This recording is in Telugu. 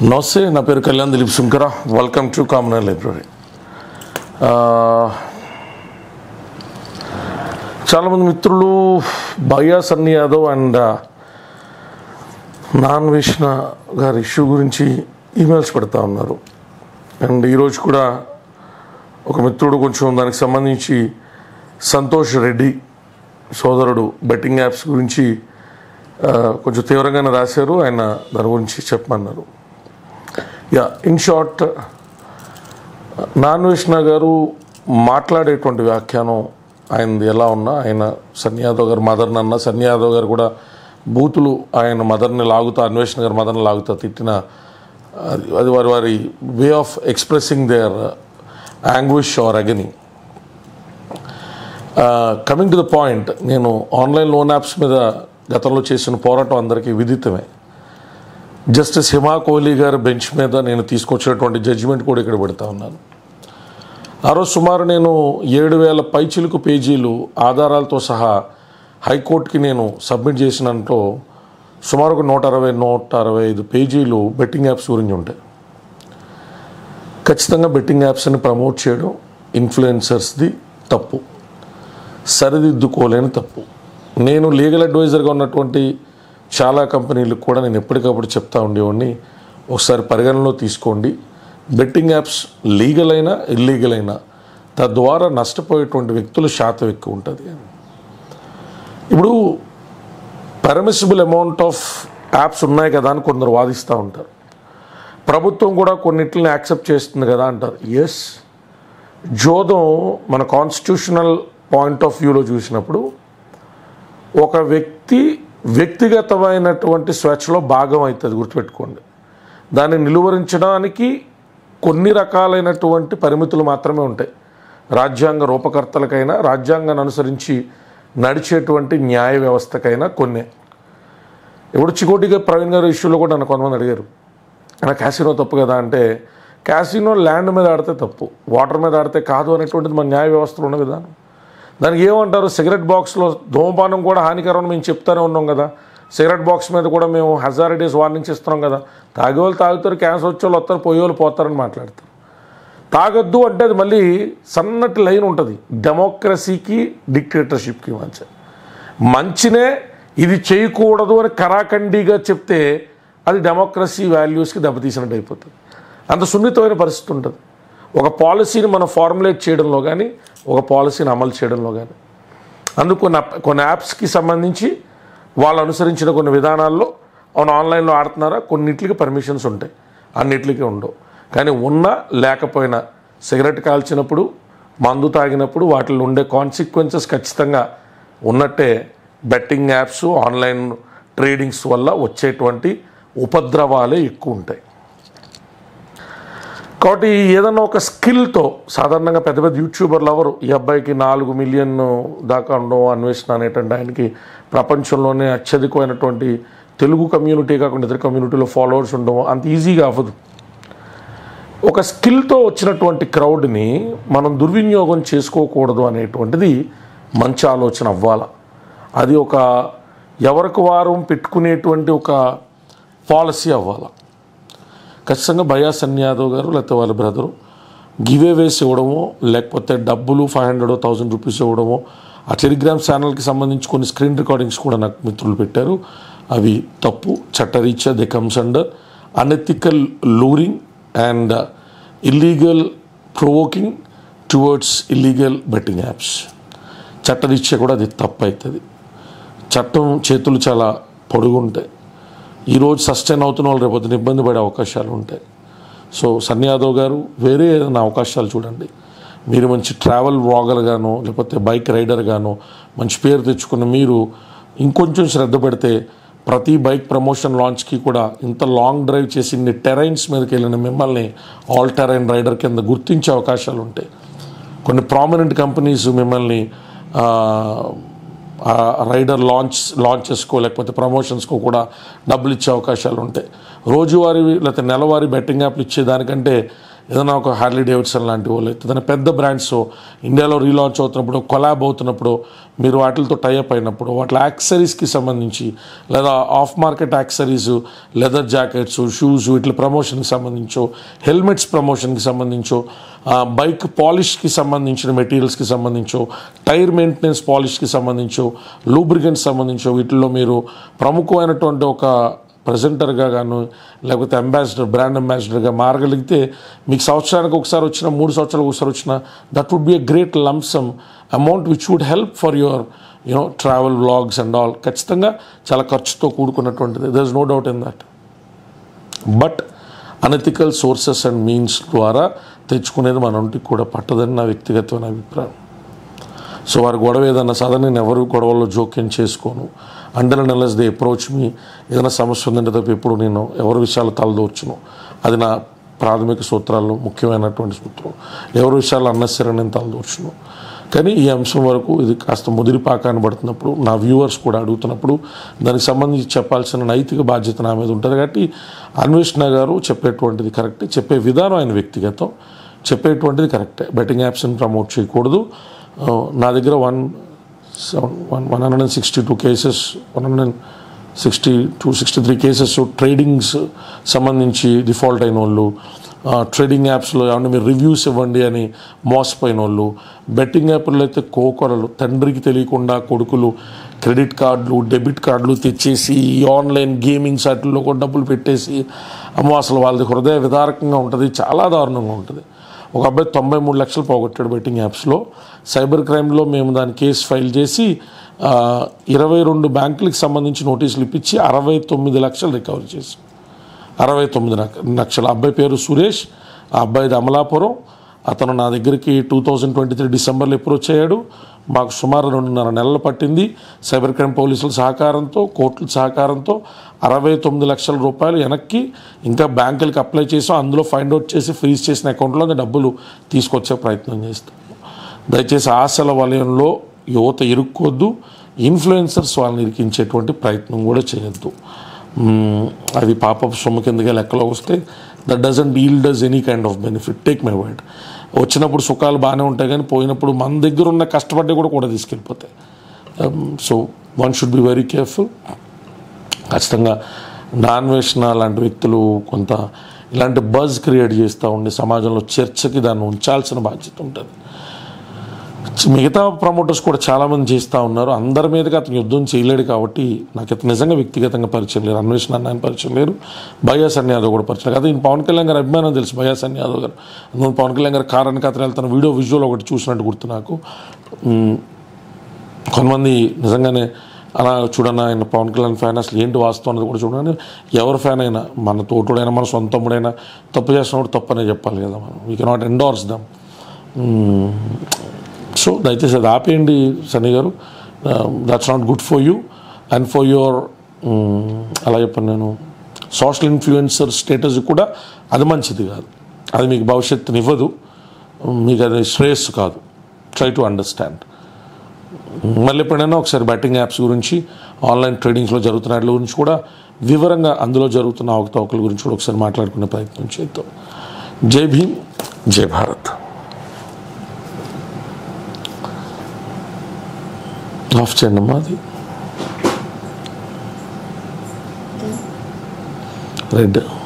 నమస్తే నా పేరు Kalyan Dilip Sunkara welcome to common library చాలామంది మిత్రులు భయ్యా సన్నీ యాదవ్ అండ్ నాన్ విష్ణ గారి ఇష్యూ గురించి ఈమెయిల్స్ పెడతా ఉన్నారు అండ్ ఈరోజు కూడా ఒక మిత్రుడు కొంచెం దానికి సంబంధించి సంతోష్ రెడ్డి సోదరుడు బెట్టింగ్ యాప్స్ గురించి ఆ, కొంచెం తీవ్రంగానే రాశారు ఆయన దాని గురించి చెప్పమన్నారు యా ఇన్ షార్ట్ నాన్ విష్ణ గారు మాట్లాడేటువంటి వ్యాఖ్యానం ఆయనది ఎలా ఉన్నా ఆయన సన్నీ యాదవ్ గారు మదర్ని అన్న సన్నీ యాదవ్ గారు కూడా బూతులు ఆయన మదర్ని లాగుతా అన్వేషణ గారు మదర్ని లాగుతా తిట్టిన అది అది వారి వారి way of expressing their anguish ఆర్ అగని కమింగ్ టు ద పాయింట్ నేను ఆన్లైన్ లోన్ యాప్స్ మీద గతంలో చేసిన పోరాటం అందరికీ విదితమే జస్టిస్ హిమా కోహ్లీ గారి బెంచ్ మీద నేను తీసుకొచ్చినటువంటి జడ్జిమెంట్ కూడా ఇక్కడ పెడతా ఉన్నాను ఆ రోజు సుమారు నేను ఏడు వేల పైచిలుకు పేజీలు ఆధారాలతో సహా హైకోర్టుకి నేను సబ్మిట్ చేసినంట్లో సుమారు ఒక నూట అరవై నూట అరవై ఐదు పేజీలు బెట్టింగ్ యాప్స్ గురించి ఉంటాయి ఖచ్చితంగా బెట్టింగ్ యాప్స్ని ప్రమోట్ చేయడం ఇన్ఫ్లుయెన్సర్స్ది తప్పు సరిదిద్దుకోలేని తప్పు నేను లీగల్ అడ్వైజర్గా ఉన్నటువంటి చాలా కంపెనీలకు కూడా నేను ఎప్పటికప్పుడు చెప్తా ఉండేవాడిని ఒకసారి పరిగణనలో తీసుకోండి బెట్టింగ్ యాప్స్ లీగల్ అయినా ఇల్లీగల్ అయినా తద్వారా నష్టపోయేటువంటి వ్యక్తుల శాతం ఎక్కువ ఉంటుంది ఇప్పుడు పర్మిసిబుల్ అమౌంట్ ఆఫ్ యాప్స్ ఉన్నాయి కదా అని కొందరు వాదిస్తూ ఉంటారు ప్రభుత్వం కూడా కొన్నిటిని యాక్సెప్ట్ చేస్తుంది కదా అంటారు ఎస్ జోదం మన కాన్స్టిట్యూషనల్ పాయింట్ ఆఫ్ వ్యూలో చూసినప్పుడు ఒక వ్యక్తి వ్యక్తిగతమైనటువంటి స్వేచ్ఛలో భాగం అవుతుంది గుర్తుపెట్టుకోండి దాన్ని నిలువరించడానికి కొన్ని రకాలైనటువంటి పరిమితులు మాత్రమే ఉంటాయి రాజ్యాంగ రూపకర్తలకైనా రాజ్యాంగాన్ని అనుసరించి నడిచేటువంటి న్యాయ వ్యవస్థకైనా కొన్ని ఇప్పుడు చికోటిగా ప్రవీణ్ గారి ఇష్యూలో కూడా నన్ను కొంతమంది అడిగారు అలా క్యాసినో తప్పు కదా అంటే క్యాసినో ల్యాండ్ మీద ఆడితే తప్పు వాటర్ మీద ఆడితే కాదు అనేటువంటిది మన న్యాయ వ్యవస్థలో ఉన్న విధానం దానికి ఏమంటారు సిగరెట్ బాక్స్లో ధూమపానం కూడా హానికరం మేము చెప్తానే ఉన్నాం కదా సిగరెట్ బాక్స్ మీద కూడా మేము హజారిటీస్ వార్నింగ్స్ ఇస్తున్నాం కదా తాగేవాళ్ళు తాగుతారు క్యాన్సర్ వచ్చే వాళ్ళు వస్తారు పోయేవాళ్ళు పోతారని మాట్లాడతారు తాగొద్దు అంటే అది మళ్ళీ సన్నటి లైన్ ఉంటుంది డెమోక్రసీకి డిక్టేటర్షిప్కి మధ్య మంచినే ఇది చేయకూడదు అని కరాఖండిగా చెప్తే అది డెమోక్రసీ వాల్యూస్కి దెబ్బతీసినట్టు అయిపోతుంది అంత సున్నితమైన పరిస్థితి ఉంటుంది ఒక పాలసీని మనం ఫార్ములేట్ చేయడంలో కానీ ఒక పాలసీని అమలు చేయడంలో కానీ అందుకు కొన్ని అప్- కొన్ని యాప్స్కి సంబంధించి వాళ్ళు అనుసరించిన కొన్ని విధానాల్లో అవును ఆన్లైన్లో ఆడుతున్నారా కొన్నిటికి పర్మిషన్స్ ఉంటాయి అన్నిటికీ ఉండవు కానీ ఉన్నా లేకపోయినా సిగరెట్ కాల్చినప్పుడు మందు తాగినప్పుడు వాటిలో ఉండే కాన్సిక్వెన్సెస్ ఖచ్చితంగా ఉన్నట్టే బెట్టింగ్ యాప్స్ ఆన్లైన్ ట్రేడింగ్స్ వల్ల వచ్చేటువంటి ఉపద్రవాలే ఎక్కువ ఉంటాయి కాబట్టి ఏదన్నా ఒక స్కిల్తో సాధారణంగా పెద్ద పెద్ద యూట్యూబర్లు ఎవరు ఈ అబ్బాయికి నాలుగు మిలియన్ దాకా ఉండడం అన్వేషణ అనేటువంటి ఆయనకి ప్రపంచంలోనే అత్యధికమైనటువంటి తెలుగు కమ్యూనిటీ కాకుండా ఇతర కమ్యూనిటీలో ఫాలోవర్స్ ఉండడం అంత ఈజీగా అవ్వదు ఒక స్కిల్తో వచ్చినటువంటి క్రౌడ్ని మనం దుర్వినియోగం చేసుకోకూడదు అనేటువంటిది మంచి ఆలోచన అవ్వాల అది ఒక ఎవరికి వారం పెట్టుకునేటువంటి ఒక పాలసీ అవ్వాలి ఖచ్చితంగా భయా సన్ యాదవ్ గారు లేకపోతే వాళ్ళ బ్రదరు గివే వేసి ఇవ్వడమో లేకపోతే డబ్బులు ఫైవ్ హండ్రెడ్ థౌసండ్ రూపీస్ ఇవ్వడమో ఆ టెలిగ్రామ్ ఛానల్కి సంబంధించి కొన్ని స్క్రీన్ రికార్డింగ్స్ కూడా నాకు మిత్రులు పెట్టారు అవి తప్పు చట్టరీత్యా the comes under unethical luring and illegal provoking towards illegal betting apps చట్టరీత్యా కూడా అది తప్పు అవుతుంది చట్టం చేతులు చాలా పొడుగుంటాయి ఈరోజు సస్టైన్ అవుతున్న వాళ్ళు రేపొద్దున ఇబ్బంది పడే అవకాశాలు ఉంటాయి సో సన్నీ యాదవ్ గారు వేరే ఏదైనా అవకాశాలు చూడండి మీరు మంచి ట్రావెల్ వ్లాగర్ గానో లేకపోతే బైక్ రైడర్ గానో మంచి పేరు తెచ్చుకున్న మీరు ఇంకొంచెం శ్రద్ధ పెడితే ప్రతి బైక్ ప్రమోషన్ లాంచ్కి కూడా ఇంత లాంగ్ డ్రైవ్ చేసి ఇన్ని టెరైన్స్ మీదకి వెళ్ళిన మిమ్మల్ని ఆల్ టెరైన్ రైడర్ కింద గుర్తించే అవకాశాలు ఉంటాయి కొన్ని ప్రామినెంట్ కంపెనీస్ మిమ్మల్ని ఆ, ఆ రైడర్ లాంచ్ లాంచెస్కో లేకపోతే ప్రమోషన్స్కో కూడా డబ్బులు ఇచ్చే అవకాశాలు ఉంటాయి రోజువారీ లేకపోతే నెలవారీ బెట్టింగ్ యాప్లు ఇచ్చేదానికంటే ఏదైనా ఒక హార్లీ డేవిడ్సన్ లాంటి వాళ్ళు ఏదైనా పెద్ద బ్రాండ్స్ ఇండియాలో రీలాంచ్ అవుతున్నప్పుడు కొలాబ్ అవుతున్నప్పుడు మీరు వాటితో టైఅప్ అయినప్పుడు వాటి యాక్సరీస్కి సంబంధించి లేదా off market accessories leather jackets shoes వీటి ప్రమోషన్కి సంబంధించో హెల్మెట్స్ ప్రమోషన్కి సంబంధించో ఆ, బైక్ పాలిష్కి సంబంధించిన మెటీరియల్స్కి సంబంధించో టైర్ మెయింటెనెన్స్ పాలిష్కి సంబంధించో లూబ్రికెంట్స్ సంబంధించో వీటిల్లో మీరు ప్రముఖమైనటువంటి ఒక ప్రజెంటర్గా గాను లేకపోతే అంబాసిడర్ బ్రాండ్ అంబాసిడర్గా మారగలిగితే మీకు సంవత్సరానికి ఒకసారి వచ్చిన మూడు సంవత్సరాలకు ఒకసారి వచ్చిన that would be a great lump sum amount which would help for your you know travel vlogs and all ఖచ్చితంగా చాలా ఖర్చుతో కూడుకున్నటువంటిది there is no doubt in that but unethical sources and means ద్వారా తెచ్చుకునేది మన ఒంటికి కూడా పట్టదని నా వ్యక్తిగతమైన అభిప్రాయం సో వారి గొడవ ఏదైనా సదన్ నేను ఎవరు గొడవల్లో జోక్యం చేసుకోను అండర్ నెలస్ దే అప్రోచ్ మీ ఏదైనా సమస్య ఉందంటే తప్ప ఎప్పుడు నేను ఎవరి విషయాలు తలదోర్చును అది నా ప్రాథమిక సూత్రాల్లో ముఖ్యమైనటువంటి సూత్రం ఎవరి విషయాలు అన్నసరి నేను తలదోర్చును కానీ ఈ అంశం వరకు ఇది కాస్త ముదిరిపాకాన్ని పడుతున్నప్పుడు నా వ్యూవర్స్ కూడా అడుగుతున్నప్పుడు దానికి సంబంధించి చెప్పాల్సిన నైతిక బాధ్యత నా మీద ఉంటుంది కాబట్టి అన్వేషణ గారు చెప్పేటువంటిది కరెక్టే చెప్పే విధానం ఆయన వ్యక్తిగతం చెప్పేటువంటిది కరెక్టే బెట్టింగ్ యాప్స్ని ప్రమోట్ చేయకూడదు ఆ, నా దగ్గర one seven one one hundred and sixty two cases one hundred and sixty two sixty three cases tradings సంబంధించి డిఫాల్ట్ అయిన వాళ్ళు ఆ, ట్రేడింగ్ యాప్స్లో ఏమన్నా మీరు రివ్యూస్ ఇవ్వండి అని మోసపోయిన వాళ్ళు బెట్టింగ్ యాప్లో అయితే కోకొరలు తండ్రికి తెలియకుండా కొడుకులు క్రెడిట్ కార్డులు డెబిట్ కార్డులు తెచ్చేసి ఈ ఆన్లైన్ గేమింగ్ సైట్లలో కూడా డబ్బులు పెట్టేసి అమ్మో అసలు వాళ్ళది హృదయ విదారకంగా ఉంటుంది చాలా దారుణంగా ఉంటుంది ఒక అబ్బాయి తొంభై మూడు లక్షలు పోగొట్టాడు బెట్టింగ్ యాప్స్లో సైబర్ క్రైమ్లో మేము దాని కేసు ఫైల్ చేసి ఆ, ఇరవై రెండు బ్యాంకులకు సంబంధించి నోటీసులు ఇప్పించి అరవై తొమ్మిది లక్షలు రికవర్ చేసి అరవై తొమ్మిది లక్ష- లక్షల అబ్బాయి పేరు సురేష్ ఆ అబ్బాయిది అమలాపురం అతను నా దగ్గరికి టూ థౌజండ్ ట్వంటీ త్రీ డిసెంబర్లో అప్రోచ్ అయ్యాడు మాకు సుమారు రెండున్నర నెలలు పట్టింది సైబర్ క్రైమ్ పోలీసుల సహకారంతో కోర్టుల సహకారంతో అరవై తొమ్మిది లక్షల రూపాయలు వెనక్కి ఇంకా బ్యాంకులకు అప్లై చేసాం అందులో ఫైండ్ అవుట్ చేసి ఫ్రీజ్ చేసిన అకౌంట్లో డబ్బులు తీసుకొచ్చే ప్రయత్నం చేస్తాం దయచేసి ఆశల వలయంలో యువత ఇరుక్కోవద్దు ఇన్ఫ్లుయెన్సర్స్ వాళ్ళని ఇరికించేటువంటి ప్రయత్నం కూడా చేయొద్దు మ్మ్, అది పాప సొమ్ము కిందగా లెక్కలో వస్తే that doesn't deal does any kind of benefit take my word వచ్చినప్పుడు సుఖాలు బాగానే ఉంటాయి కానీ పోయినప్పుడు మన దగ్గర ఉన్న కష్టపడ్డ కూడా కూడా తీసుకెళ్ళిపోతాయి so one should be very careful ఖచ్చితంగా నాన్వేషణ లాంటి వ్యక్తులు కొంత ఇలాంటి బజ్ క్రియేట్ చేస్తూ ఉండి సమాజంలో చర్చకి దాన్ని ఉంచాల్సిన బాధ్యత ఉంటుంది మిగతా ప్రమోటర్స్ కూడా చాలామంది చేస్తూ ఉన్నారు అందరి మీదకి అతను యుద్ధం చేయలేడు కాబట్టి నాకు అతను నిజంగా వ్యక్తిగతంగా పరిచయం లేరు అన్వేషణ అన్న ఆయన పరిచయం లేరు బయాసన్ యాదవ్ కూడా పరిచయం లేదు. అదే ఈయన పవన్ కళ్యాణ్ గారు అభిమానం తెలుసు బయాసన్ యాదవ్ గారు అందులో పవన్ కళ్యాణ్ గారు కారానికి అతను వెళ్తాను వీడియో విజువల్ ఒకటి చూసినట్టు గుర్తు నాకు మ్, కొంతమంది నిజంగానే అలా చూడన్నా ఆయన పవన్ కళ్యాణ్ ఫ్యాన్ అసలు ఏంటి వాస్తవం అనేది కూడా చూడండి ఎవరి ఫ్యాన్ అయినా మన తోటుడైనా మన సొంత తమ్ముడైనా తప్పు చేసినప్పుడు తప్పనే చెప్పాలి కదా మనం we cannot endorse them so దయచేసి అది ఆపేయండి Sunny garu that's not good for you and for your అలా చెప్పాను నేను సోషల్ ఇన్ఫ్లుయెన్సర్ స్టేటస్ కూడా అది మంచిది కాదు అది మీకు భవిష్యత్తుని ఇవ్వదు మీకు అది శ్రేయస్సు కాదు ట్రై టు అండర్స్టాండ్ మళ్ళీ ఎప్పుడైనా ఒకసారి బ్యాటింగ్ యాప్స్ గురించి ఆన్లైన్ ట్రేడింగ్స్లో జరుగుతున్న వాటి గురించి కూడా వివరంగా అందులో జరుగుతున్న అవకతవకల గురించి కూడా ఒకసారి మాట్లాడుకునే ప్రయత్నం చేద్దాం జై భీమ్ జై భారత్ ఆఫ్ చేయండి అమ్మా అది రెడ్